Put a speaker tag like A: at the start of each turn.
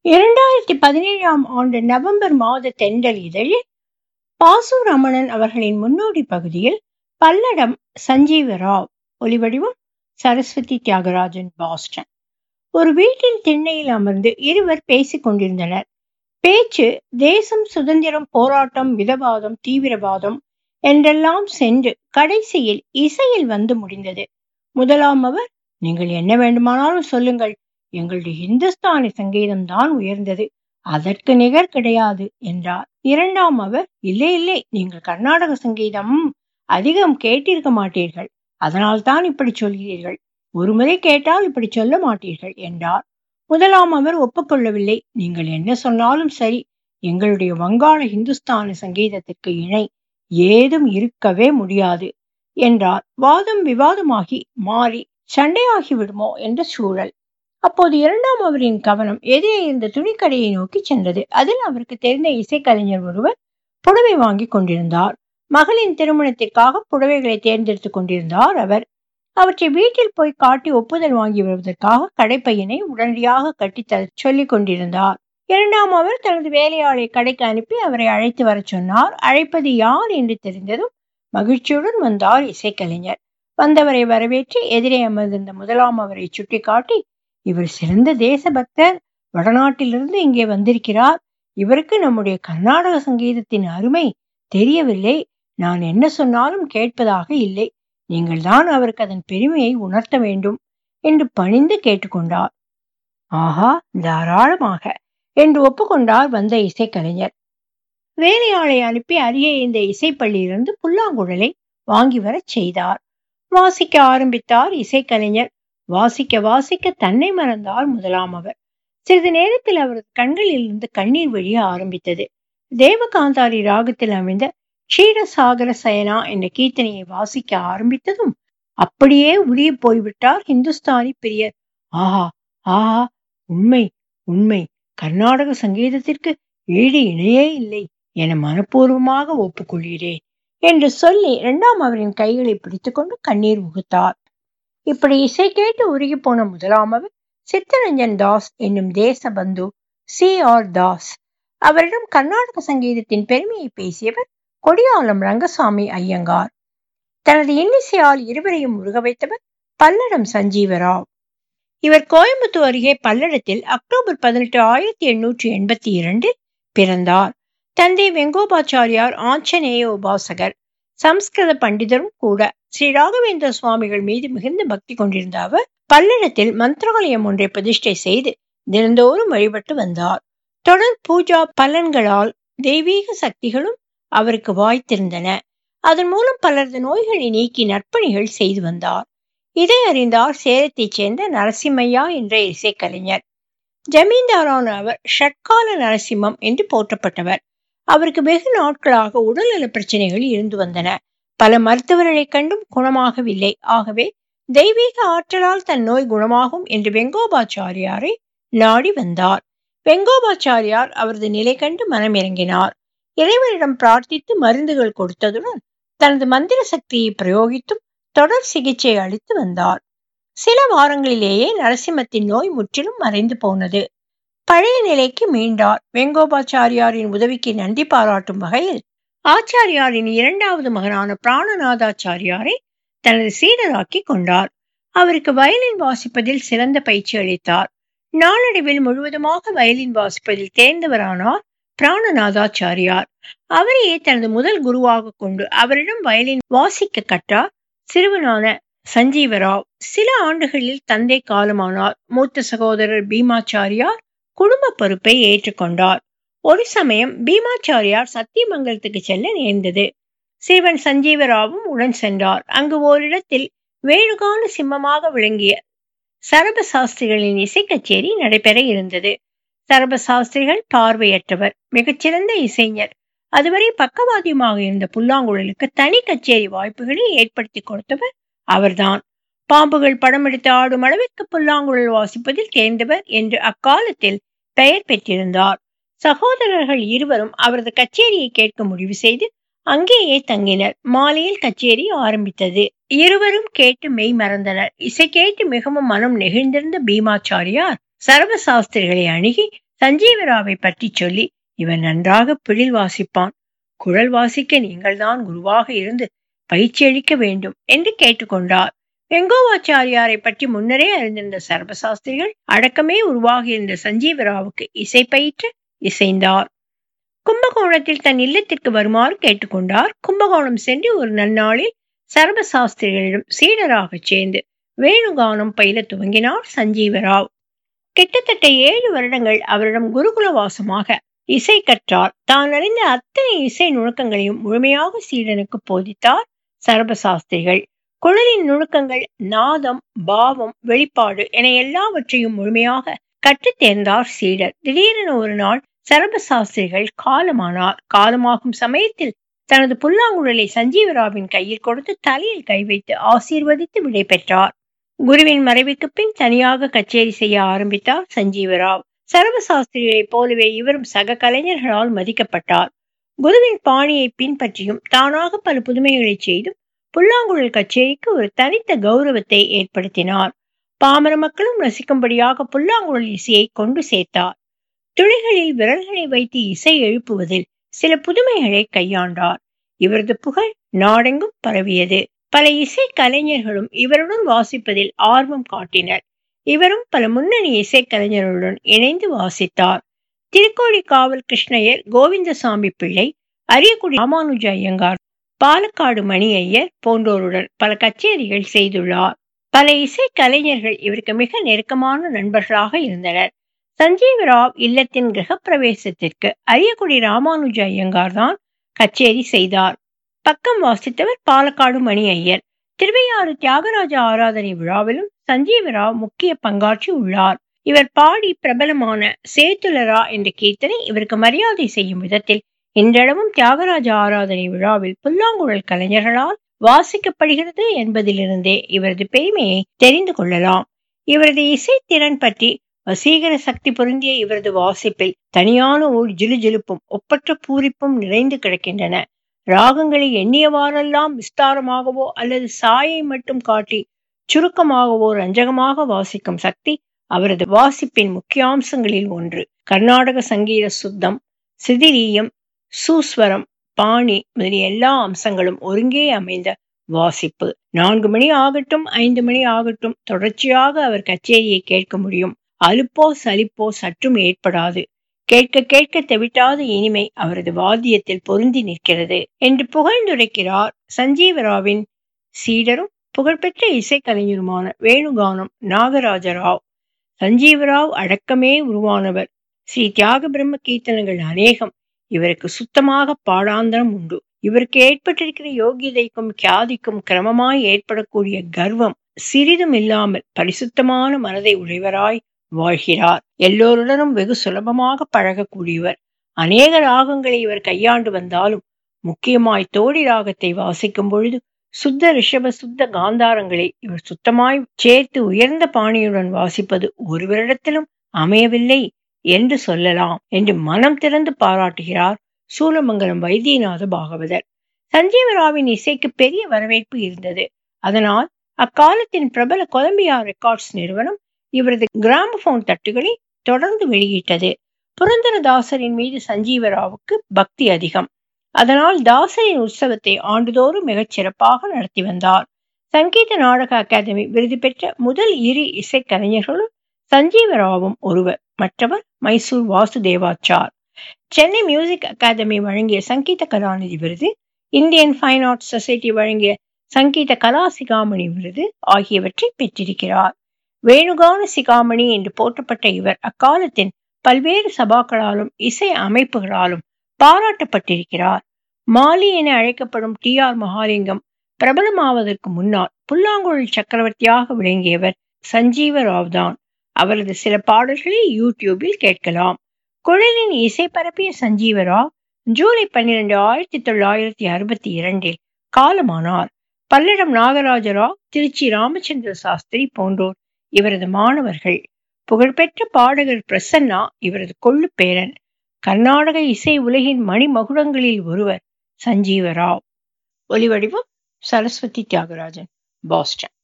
A: இரண்டாயிரத்தி பதினேழாம் ஆண்டு நவம்பர் மாத தென்றல் இதழில் பாசு ரமணன் அவர்களின் முன்னோடி பகுதியில் பல்லடம் சஞ்சீவ ராவ் ஒலிவடிவம் சரஸ்வதி தியாகராஜன் பாஸ்டன் ஒரு வீட்டின் திண்ணையில் அமர்ந்து இருவர் பேசிக் கொண்டிருந்தனர் பேச்சு தேசம் சுதந்திரம் போராட்டம் மிதவாதம் தீவிரவாதம் என்றெல்லாம் சென்று கடைசியில் இசையில் வந்து முடிந்தது முதலாம் அவர் நீங்கள் என்ன வேண்டுமானாலும் சொல்லுங்கள் எங்களுடைய இந்துஸ்தானி சங்கீதம் தான் உயர்ந்தது அதற்கு நிகர் கிடையாது என்றார் இரண்டாம் அவர் இல்லை இல்லை நீங்கள் கர்நாடக சங்கீதம் அதிகம் கேட்டிருக்க மாட்டீர்கள் அதனால் தான் இப்படி சொல்கிறீர்கள் ஒருமுறை கேட்டால் இப்படி சொல்ல மாட்டீர்கள் என்றார் முதலாம் அவர் ஒப்புக்கொள்ளவில்லை நீங்கள் என்ன சொன்னாலும் சரி எங்களுடைய வங்காள இந்துஸ்தானி சங்கீதத்திற்கு இணை ஏதும் இருக்கவே முடியாது என்றார் வாதம் விவாதமாகி மாறி சண்டையாகி விடுமோ என்ற சூழல் அப்போது இரண்டாம் அவரின் கவனம் எதிரே இருந்த துணிக்கடையை நோக்கி சென்றது அதில் அவருக்கு தெரிந்த இசைக்கலைஞர் ஒருவர் புடவை வாங்கி கொண்டிருந்தார் மகளின் திருமணத்திற்காக புடவைகளை தேர்ந்தெடுத்துக் கொண்டிருந்தார் அவர் அவற்றை வீட்டில் போய் காட்டி ஒப்புதல் வாங்கி வருவதற்காக கடைப்பையனை உடனடியாக கட்டித்தர சொல்லிக் கொண்டிருந்தார் இரண்டாம் அவர் தனது வேலையாளை கடைக்கு அனுப்பி அவரை அழைத்து வர சொன்னார் அழைப்பது யார் என்று தெரிந்ததும் மகிழ்ச்சியுடன் வந்தார் இசைக்கலைஞர் வந்தவரை வரவேற்று எதிரே அமர்ந்திருந்த முதலாம் அவரை சுட்டிக்காட்டி இவர் சிறந்த தேசபக்தர் வடநாட்டிலிருந்து இங்கே வந்திருக்கிறார் இவருக்கு நம்முடைய கர்நாடக சங்கீதத்தின் அருமை தெரியவில்லை நான் என்ன சொன்னாலும் கேட்பதாக இல்லை நீங்கள் தான் அவருக்கு அதன் பெருமையை உணர்த்த வேண்டும் என்று பணிந்து கேட்டுக்கொண்டார் ஆஹா தாராளமாக என்று ஒப்புக்கொண்டார் வந்த இசைக்கலைஞர் வேலையாளை அனுப்பி அருகே இந்த இசைப்பள்ளியிலிருந்து புல்லாங்குழலை வாங்கி வரச் செய்தார் வாசிக்க ஆரம்பித்தார் இசைக்கலைஞர் வாசிக்க வாசிக்க தன்னை மறந்தார் முதலாம் அவர் சிறிது நேரத்தில் அவரது கண்களில் இருந்து கண்ணீர் வழிய ஆரம்பித்தது தேவகாந்தாரி ராகத்தில் அமைந்த க்ஷீரசாகர சயனா என்ற கீர்த்தனையை வாசிக்க ஆரம்பித்ததும் அப்படியே உரிய போய்விட்டார் ஹிந்துஸ்தானி பிரியர் ஆஹா ஆஹா உண்மை உண்மை கர்நாடக சங்கீதத்திற்கு ஈடு இணையே இல்லை என மனப்பூர்வமாக ஒப்புக்கொள்கிறேன் என்று சொல்லி இரண்டாம் அவரின் கைகளை பிடித்துக்கொண்டு கண்ணீர் உகுத்தார் இப்படி இசை கேட்டு உருகி போன முதலாம் அவர் சித்தரஞ்சன் தாஸ் என்னும் தேச பந்து சி ஆர் தாஸ் அவரிடம் கர்நாடக சங்கீதத்தின் பெருமையை பேசியவர் கொடியாலம் ரங்கசாமி ஐயங்கார் தனது இன்னிசையால் இருவரையும் உருக வைத்தவர் பல்லடம் சஞ்சீவராவ் இவர் கோயம்புத்தூர் அருகே பல்லடத்தில் அக்டோபர் பதினெட்டு ஆயிரத்தி எண்ணூற்றி எண்பத்தி இரண்டில் பிறந்தார் தந்தை வெங்கோபாச்சாரியார் ஆஞ்சநேய உபாசகர் சம்ஸ்கிருத பண்டிதரும் கூட ஸ்ரீ ராகவேந்திர சுவாமிகள் மீது மிகுந்த பக்தி கொண்டிருந்த அவர் பல்லடத்தில் மந்திராலயம் ஒன்றை பிரதிஷ்டை செய்து தினந்தோறும் வழிபட்டு வந்தார் தொடர் பூஜா பலன்களால் தெய்வீக சக்திகளும் அவருக்கு வாய்த்திருந்தன அதன் மூலம் பலரது நோய்களை நீக்கி நற்பணிகள் செய்து வந்தார் இதை அறிந்தார் சேலத்தைச் சேர்ந்த நரசிம்மையா என்ற இசைக்கலைஞர் ஜமீன்தாரான அவர் ஷட்கால நரசிம்மம் என்று போற்றப்பட்டவர் அவருக்கு வெகு நாட்களாக உடல்நல பிரச்சனைகள் இருந்து வந்தன பல மருத்துவர்களைக் கண்டும் குணமாகவில்லை ஆகவே தெய்வீக ஆற்றலால் தன் நோய் குணமாகும் என்று வெங்கோபாச்சாரியாரை நாடி வந்தார் வெங்கோபாச்சாரியார் அவரது நிலை கண்டு மனமிறங்கினார் இறைவனிடம் பிரார்த்தித்து மருந்துகள் கொடுத்ததுடன் தனது மந்திர சக்தியை பிரயோகித்தும் தொடர் சிகிச்சை அளித்து வந்தார் சில வாரங்களிலேயே நரசிம்மத்தின் நோய் முற்றிலும் மறைந்து போனது பழைய நிலைக்கு மீண்டார் வெங்கோபாச்சாரியாரின் உதவிக்கு நன்றி பாராட்டும் வகையில் ஆச்சாரியாரின் இரண்டாவது மகனான பிராணநாதாச்சாரியாரை தனது சீடராக்கி கொண்டார் அவருக்கு வயலின் வாசிப்பதில் சிறந்த பயிற்சி அளித்தார் நாளடைவில் முழுவதுமாக வயலின் வாசிப்பதில் தேர்ந்தவரானார் பிராணநாதாச்சாரியார் அவரையே தனது முதல் குருவாக கொண்டு அவரிடம் வயலின் வாசிக்க கற்றார் சிறுவனான சஞ்சீவராவ் சில ஆண்டுகளில் தந்தை காலமானார் மூத்த சகோதரர் பீமாச்சாரியார் குடும்ப பொறுப்பை ஏற்றுக்கொண்டார் ஒரு சமயம் பீமாச்சாரியார் சத்தியமங்கலத்துக்கு செல்ல நேர்ந்தது சிறுவன் சஞ்சீவராவும் உடன் சென்றார் அங்கு ஓரிடத்தில் வேணுகான சிம்மமாக விளங்கிய சரப சாஸ்திரிகளின் இசை கச்சேரி நடைபெற இருந்தது சரப சாஸ்திரிகள் பார்வையற்றவர் மிகச்சிறந்த இசைஞர் அதுவரை பக்கவாதியமாக இருந்த புல்லாங்குழலுக்கு தனி கச்சேரி வாய்ப்புகளை ஏற்படுத்தி கொடுத்தவர் அவர்தான் பாம்புகள் படம் எடுத்து ஆடும் அளவிற்கு புல்லாங்குழல் வாசிப்பதில் தேர்ந்தவர் என்று அக்காலத்தில் பெயர் பெற்றிருந்தார் சகோதரர்கள் இருவரும் அவரது கச்சேரியை கேட்க முடிவு செய்து அங்கேயே தங்கினர் மாலையில் கச்சேரி ஆரம்பித்தது இருவரும் கேட்டு மெய் மறந்தனர் இசை கேட்டு மிகவும் மனம் நெகிழ்ந்திருந்த பீமாச்சாரியார் சர்வ சாஸ்திரிகளை அணுகி சஞ்சீவராவை பற்றி சொல்லி இவன் நன்றாக பிழில் வாசிப்பான் குழல் வாசிக்க நீங்கள்தான் குருவாக இருந்து பயிற்சி அளிக்க வேண்டும் என்று கேட்டுக்கொண்டார் வெங்கோவாச்சாரியாரை பற்றி முன்னரே அறிந்திருந்த சர்வசாஸ்திரிகள் அடக்கமே உருவாகியிருந்த சஞ்சீவராவுக்கு இசை பயிற்று இசைந்தார் கும்பகோணத்தில் தன் இல்லத்திற்கு வருமாறு கேட்டுக்கொண்டார் கும்பகோணம் சென்று ஒரு நன்னாளில் சர்வசாஸ்திரிகளிடம் சீடராகச் சேர்ந்து வேணுகானம் பயில துவங்கினார் சஞ்சீவராவ் கிட்டத்தட்ட ஏழு வருடங்கள் அவரிடம் குருகுல வாசமாக இசை கற்றார் தான் அறிந்த அத்தனை இசை நுணுக்கங்களையும் முழுமையாக சீடனுக்கு போதித்தார் சர்வசாஸ்திரிகள் குழலின் நுணுக்கங்கள் நாதம் பாவம் வெளிப்பாடு என எல்லாவற்றையும் முழுமையாக கற்றுத் தேர்ந்தார் சீடர் திடீரென ஒரு நாள் சர்வசாஸ்திரிகள் காலமானார் காலமாகும் சமயத்தில் தனது புல்லாங்குழலை சஞ்சீவராவின் கையில் கொடுத்து தலையில் கை வைத்து ஆசீர்வதித்து விடை பெற்றார் குருவின் மறைவுக்கு பின் தனியாக கச்சேரி செய்ய ஆரம்பித்தார் சஞ்சீவராவ் சர்வசாஸ்திரிகளைப் போலவே இவரும் சக கலைஞர்களால் மதிக்கப்பட்டார் குருவின் பாணியை பின்பற்றியும் தானாக பல புதுமைகளை செய்தும் புல்லாங்குழல் கச்சேரிக்கு ஒரு தனித்த கௌரவத்தை ஏற்படுத்தினார் பாமர மக்களும் ரசிக்கும்படியாக புல்லாங்குழல் இசையை கொண்டு சேர்த்தார் துளிகளில் விரல்களை வைத்து இசை எழுப்புவதில் சில புதுமைகளை கையாண்டார் இவரது புகழ் நாடெங்கும் பரவியது பல இசை கலைஞர்களும் இவருடன் வாசிப்பதில் ஆர்வம் காட்டினர் இவரும் பல முன்னணி இசை கலைஞர்களுடன் இணைந்து வாசித்தார் திருக்கோழி காவல் கிருஷ்ணயர் கோவிந்தசாமி பிள்ளை அரியக்குடி ராமானுஜ ஐயங்கார் பாலக்காடு மணி ஐயர் போன்றோருடன் பல கச்சேரிகள் செய்துள்ளார் பல இசை கலைஞர்கள் இவருக்கு மிக நெருக்கமான நண்பர்களாக இருந்தனர் சஞ்சீவராவ் இல்லத்தின் கிரகப்பிரவேசத்திற்கு அரியக்குடி ராமானுஜ ஐயங்கார் தான் கச்சேரி செய்தார் பக்கம் வாசித்தவர் பாலக்காடு மணி ஐயர் திருவையாறு தியாகராஜ ஆராதனை விழாவிலும் சஞ்சீவராவ் முக்கிய பங்காற்றி உள்ளார் இவர் பாடி பிரபலமான சேத்துலரா என்ற கீர்த்தனை இவருக்கு மரியாதை செய்யும் விதத்தில் இன்றளவும் தியாகராஜ ஆராதனை விழாவில் புல்லாங்குழல் கலைஞர்களால் வாசிக்கப்படுகிறது என்பதிலிருந்தே இவரது பெருமையை தெரிந்து கொள்ளலாம் இவரது இசைத்திறன் பற்றி வசீகர சக்தி பொருந்திய இவரது வாசிப்பில் தனியான ஒரு ஜிலுஜிலுப்பும் ஒப்பற்ற பூரிப்பும் நிறைந்து கிடக்கின்றன ராகங்களை எண்ணியவாறெல்லாம் விஸ்தாரமாகவோ அல்லது சாயை மட்டும் காட்டி சுருக்கமாகவோ ரஞ்சகமாக வாசிக்கும் சக்தி அவரது வாசிப்பின் முக்கியாம்சங்களில் ஒன்று கர்நாடக சங்கீத சுத்தம் சிதிரீயம் சூஸ்வரம் பாணி முதலிய எல்லா அம்சங்களும் ஒருங்கே அமைந்த வாசிப்பு நான்கு மணி ஆகட்டும் ஐந்து மணி ஆகட்டும் தொடர்ச்சியாக அவர் கச்சேரியை கேட்க முடியும் அலுப்போ சலிப்போ சற்றும் ஏற்படாது கேட்க கேட்க தெவிட்டாத இனிமை அவரது வாத்தியத்தில் பொருந்தி நிற்கிறது என்று புகழ்ந்துரைக்கிறார் சஞ்சீவராவின் சீடரும் புகழ்பெற்ற இசைக்கலைஞருமான வேணுகானம் நாகராஜராவ் சஞ்சீவராவ் அடக்கமே உருவானவர் ஸ்ரீ தியாக பிரம்ம கீர்த்தனங்கள் அநேகம் இவருக்கு சுத்தமாக பாடாந்தரம் உண்டு இவருக்கு ஏற்பட்டிருக்கிற யோகியதைக்கும் கியாதிக்கும் கிரமமாய் ஏற்படக்கூடிய கர்வம் சிறிதும் இல்லாமல் பரிசுத்தமான மனதை உடையவராய் வாழ்கிறார் எல்லோருடனும் வெகு சுலபமாக பழகக்கூடியவர் அநேக ராகங்களை இவர் கையாண்டு வந்தாலும் முக்கியமாய் தோடி ராகத்தை வாசிக்கும் பொழுது சுத்த ரிஷப சுத்த காந்தாரங்களை இவர் சுத்தமாய் சேர்த்து உயர்ந்த பாணியுடன் வாசிப்பது ஒருவரிடத்திலும் அமையவில்லை என்று சொல்லலாம் என்று மனம் திறந்து பாராட்டுகிறார் சூலமங்கலம் வைத்தியநாத பாகவதர் சஞ்சீவராவின் இசைக்கு பெரிய வரவேற்பு இருந்தது அதனால் அக்காலத்தின் பிரபல கொலம்பியா ரெக்கார்ட்ஸ் நிறுவனம் இவரது கிராமபோன் தட்டுகளை தொடர்ந்து வெளியிட்டது புரந்தரதாசரின் மீது சஞ்சீவராவுக்கு பக்தி அதிகம் அதனால் தாசரின் உற்சவத்தை ஆண்டுதோறும் மிகச் சிறப்பாக நடத்தி வந்தார் சங்கீத நாடக அகாதமி விருது பெற்ற முதல் இரு இசைக்கலைஞர்களும் சஞ்சீவராவும் ஒருவர் மற்றவர் மைசூர் வாசுதேவாச்சார் சென்னை மியூசிக் அகாதமி வழங்கிய சங்கீத கலாநிதி விருது இந்தியன் ஃபைன் ஆர்ட்ஸ் சொசைட்டி வழங்கிய சங்கீத கலா சிகாமணி விருது ஆகியவற்றை பெற்றிருக்கிறார் வேணுகான சிகாமணி என்று போற்றப்பட்ட இவர் அக்காலத்தின் பல்வேறு சபாக்களாலும் இசை அமைப்புகளாலும் பாராட்டப்பட்டிருக்கிறார் மாலி என அழைக்கப்படும் டி ஆர் மகாலிங்கம் பிரபலமாவதற்கு முன்னால் புல்லாங்குழல் சக்கரவர்த்தியாக விளங்கியவர் சஞ்சீவ ராவ் தான் அவரது சில பாடல்களை யூடியூபில் கேட்கலாம் குழலின் இசை பரப்பிய சஞ்சீவராவ் ஜூலை பன்னிரண்டு ஆயிரத்தி தொள்ளாயிரத்தி அறுபத்தி இரண்டில் காலமானார் பல்லடம் நாகராஜராவ் திருச்சி ராமச்சந்திர சாஸ்திரி போன்றோர் இவரது மாணவர்கள் புகழ்பெற்ற பாடகர் பிரசன்னா இவரது கொள்ளு பேரன் கர்நாடக இசை உலகின் மணிமகுடங்களில் ஒருவர் சஞ்சீவராவ் ஒலிவடிவம் சரஸ்வதி தியாகராஜன் பாஸ்டன்